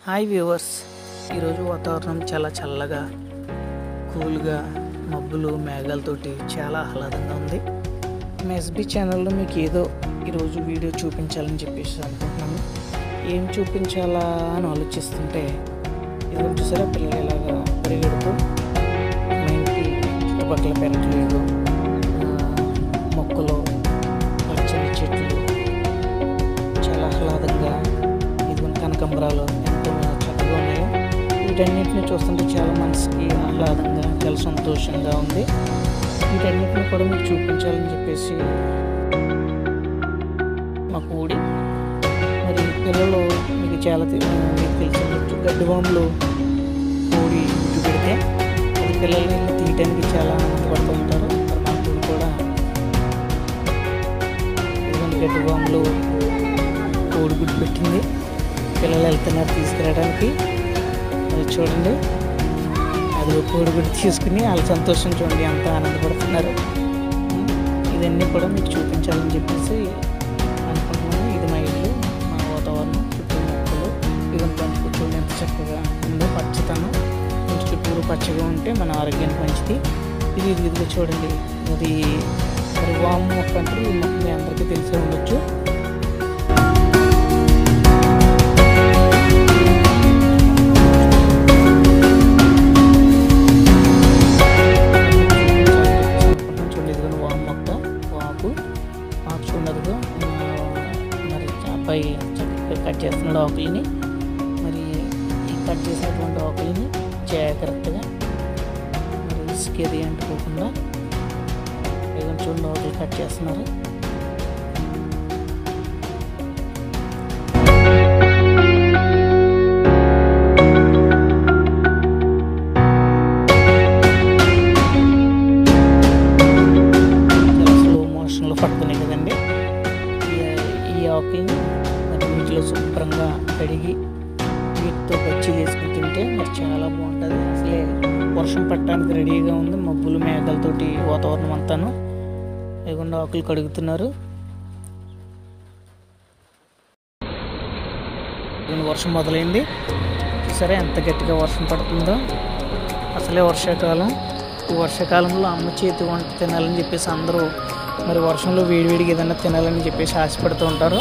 hi viewers ఈరోజు వాతావరణం చాలా చల్లగా కూల్గా మబ్బులు మేఘాలతోటి చాలా ఆహ్లాదంగా ఉంది మా ఎస్బీ ఛానల్లో మీకు ఏదో ఈరోజు వీడియో చూపించాలని చెప్పేసి అనుకుంటున్నాను ఏం చూపించాలా అని ఆలోచిస్తుంటే ఇది చూసారా పిల్లలు ఇలాగా పరిగెడుతూ మా ఇంటి చుట్టుపక్కల పెరట్లేదు మొక్కలు పచ్చని చెట్లు చాలా ఆహ్లాదంగా ఇదిగోని కనకంబరాలు ఎంతో చక్కగా ఉన్నాయో వీటన్నిటిని చూస్తుంటే చాలా మనసుకి ఆహ్లాదంగా చాలా సంతోషంగా ఉంది వీటన్నిటిని కూడా మీకు చూపించాలని చెప్పేసి మాకు ఊడి మరి పిల్లలు మీకు చాలా తె- మీకు తెలిసి గడ్డివాములు ఊడి గుడ్డు పెడితే అది పిల్లల్ని తీయటానికి చాలా ఆనందపడుతూ ఉంటారు మరి మా ఊరు కూడా ఇటువంటి గడ్డివాములు కోడిగుడ్డు పెట్టింది పిల్లలు వెళ్తున్నారు తీసుకురావడానికి అది చూడండి అది కోడిగుడ్డు తీసుకుని వాళ్ళ సంతోషం చూడండి ఎంత ఆనందపడుతున్నారు ఉమ్, ఇవన్నీ కూడా మీకు చూపించాలని చెప్పేసి అనుకుంటున్నాను ఇది మా ఇల్లు మా వాతావరణం చుట్టూ మొక్కలు ఇదంతా బంతి చూడండి ఎంత చక్కగా ఉందో పచ్చతనం ఇంటి చుట్టూరు పచ్చగా ఉంటే మన ఆరోగ్యానికి మంచిది ఇది ఇది ఇదిగో చూడండి ఇది మరి వాము మొక్క అంటే ఈ మొక్క మీ అందరికీ తెలిసే ఉండొచ్చు చూడండి ఇదిగో వాము మొక్క వాకు ఆకు చూడదు మరి అబ్బాయి చక్కగా కట్ చేస్తున్నాడు ఆకులని మరి ఈ కట్ చేసినటువంటి ఆకులని జాగ్రత్తగా మరి ఇసుకేది అంటుకోకుండా ఏదైనా చూడండి ఆకులు కట్ చేస్తున్నారు చాలా స్లో మోషన్లో పట్టుకునే కదండి ఈ- ఈ ఆకుల్ని మరి వీటిలో శుభ్రంగా కడిగి వీటితో బజ్జీలు వేసుకుని తింటే మరి చాలా బాగుంటుంది అసలే వర్షం పట్టడానికి రెడీగా ఉంది మబ్బులు మేఘాలతోటి వాతావరణం అంతాను లేకుండా ఆకులు కడుగుతున్నారు ఇదిగోండి వర్షం మొదలైంది సరే ఎంత గట్టిగా వర్షం పడుతుందో అసలే వర్షాకాలం ఈ వర్షాకాలంలో అమ్మ చేతి వంట తినాలని చెప్పేసి అందరూ మరి వర్షంలో వేడివేడిగా ఏదైనా తినాలని చెప్పేసి ఆశపడుతూ ఉంటారు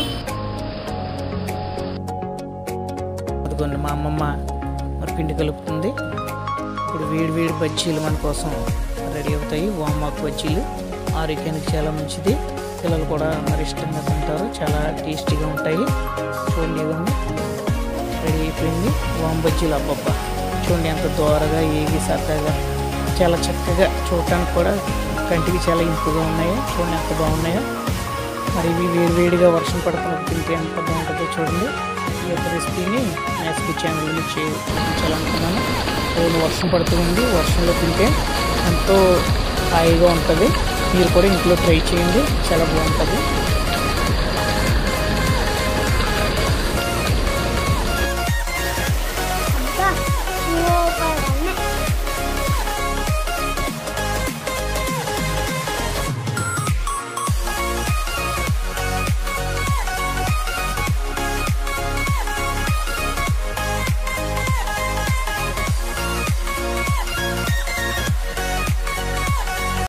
అదిగోండి మా అమ్మమ్మ మరి పిండి కలుపుతుంది ఇప్పుడు వేడి వేడి బజ్జీలు మన కోసం రెడీ అవుతాయి వామాకు బజ్జీలు ఆరోగ్యానికి చాలా మంచిది పిల్లలు కూడా మరి ఇష్టంగా తింటారు చాలా టేస్టీగా ఉంటాయి చూడండి ఇవన్నీ రెడీ అయిపోయింది వామ్ బజ్జీలు అబ్బబ్బా చూడండి ఎంత దోరగా ఏగి సరదాగా చాలా చక్కగా చూడటానికి కూడా కంటికి చాలా ఇంపుగా ఉన్నాయో చూడండి ఎంత బాగున్నాయో మరి ఇవి వేడివేడిగా వర్షం పడుతున్నప్పుడు తింటే ఎంత బాగుంటుందో చూడండి ఈ యొక్క రెసిపీని ఎస్పీ ఛానల్ చూపించాలనుకున్నాను రోజు వర్షం పడుతుంది వర్షంలో తింటే ఎంతో హాయిగా ఉంటుంది మీరు కూడా ఇంట్లో ట్రై చేయండి చాలా బాగుంటుంది